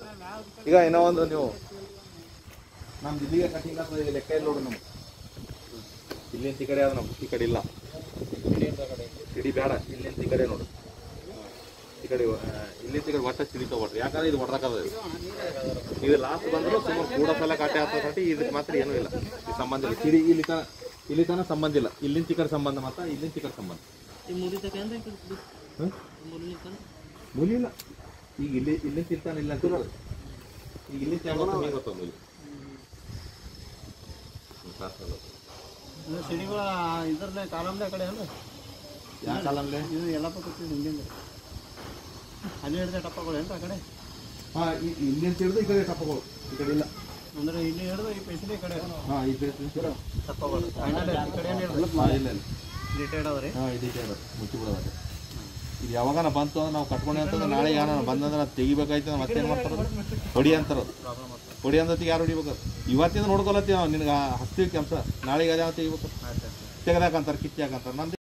ಈಗ ಏನೋ ಒಂದು ನೀವು ನಮ್ದು ಇಲ್ಲಿಗೆ ಕಟಿಂಗ್ ಆಗ್ತದೆ ಲೆಕ್ಕ ಇಲ್ಲ ನೋಡು ನಮ್ಗೆ ಇಲ್ಲಿಂದ ಈ ಕಡೆ ಅದ ನಮ್ಗೆ ಈ ಕಡೆ ಇಲ್ಲ ಸಿಡಿ ಬೇಡ ಇಲ್ಲಿಂದ ಈ ಕಡೆ ನೋಡು ಈ ಕಡೆ ಆ, ಇಲ್ಲಿಂದ ಈ ಕಡೆ ಒಟ್ಟ ಸಿಡಿ ತಗೊಳ್ರಿ ಯಾಕಂದ್ರೆ ಇದು ಹೊಡ್ದಾಕದ ಇದು ಲಾಸ್ಟ್ ಬಂದ್ರು ಸುಮ್ಮನೆ ಕೂಡ ಸಲ ಕಾಟೆ ಆಗ್ತದೆ ಇದಕ್ಕೆ ಮಾತ್ರ ಏನೂ ಇಲ್ಲ ಈ ಸಂಬಂಧ ಇಲ್ಲ ಸಿಡಿ ಇಲ್ಲಿ ತನ ಇಲ್ಲಿ ತನ ಸಂಬಂಧ ಇಲ್ಲ ಇಲ್ಲಿಂದ ಈ ಕಡೆ ಸಂಬಂಧ ಮಾತ್ರ ಇಲ್ಲಿಂದ ಈ ಕಡೆ ಸಂಬಂಧ ಹ್ಮ್? ಮೂಲಿ ಇಲ್ಲ ಈಗ ಇಲ್ಲಿ ಇಲ್ಲಿ ತಿಂತಾನೆ ಇಲ್ಲ ಅಂತ ಇರೋದು. ಈಗ ಇಲ್ಲಿ ತಗೊಂಡು ಹಿಂಗೆ ಗೊತ್ತ ಮೂಲಿ ಹ್ಮ್, class ಅಲ್ಲಿ. ಸಿಡಿಗಳ ಇದ್ರಲ್ಲೇ ಕಾಲಮ್ಲೆ ಕಡೆ ಅಲ್ಲ ಯಾವ ಕಾಲಂಲೆ ಇದು ಎಲ್ಲ ಕೂತಿದ್ದು ಹಿಂದಿಂದ ಅಲ್ಲಿ ಹಿಡಿದ ಟಪ್ಪಗಳು ಏನು ಆ ಕಡೆ ಹಾ ಈ- ಇಲ್ಲಿ ಅಂತ ಹೇಳಿದ್ರೆ ಈ ಕಡೆ ಟಪ್ಪಗಳು ಈ ಕಡೆ ಇಲ್ಲ ಅಂದ್ರೆ ಇಲ್ಲಿ ಹಿಡಿದು ಈ ಪೆಸಿಲಿ ಕಡೆ ಹಾ ಈ ಕಡೆ ತಿಂತೀರಾ? ಟಪ್ಪಗಳು ಫೈನಲ್ ಈ ಕಡೆ ಏನು ಹಿಡಿದು ಹಾ, ಇಲ್ಲ ಇಲ್ಲ ರಿಟೈರ್ಡ್ ಅವರಿ ಹಾ ಇದಕ್ಕೆ ಅದು ಮುಚ್ಚಿ ಬಿಡೋದು ಇದು ಯಾವಾಗ ಬಂತು ಅಂದ್ರೆ ನಾವು ಕಟ್ಕೊಂಡೆ ಅಂತಂದ್ರೆ ನಾಳೆ ಯಾರು ಬಂದಂದ್ರೆ ಅದು ತೆಗಿಬೇಕಾಯ್ತು ಮತ್ತೇನು ಮಾಡ್ತಾರೆ ಹೊಡಿ ಅಂತಾರೆ ಪ್ರಾಬ್ಲಮ್ ಆಗ್ತದೆ ಹೊಡಿ ಅಂದತ್ತಿಗೆ ಯಾರು ಹೊಡಿಬೇಕು ಇವತ್ತಿಂದ ನೋಡ್ಕೊಳತ್ತೀವಿ ನಾವು ನಿನಗೆ ಹಚ್ತೀವಿ ಕೆಲಸ ನಾಳೆಗೆ ಅದೇ ತೆಗಿಬೇಕು ಆಯ್ತು ಆಯ್ತು ತೆಗ್ದಾಕಂತಾರೆ ಕಿತ್ತಾಕಂತಾರೆ ನಂದು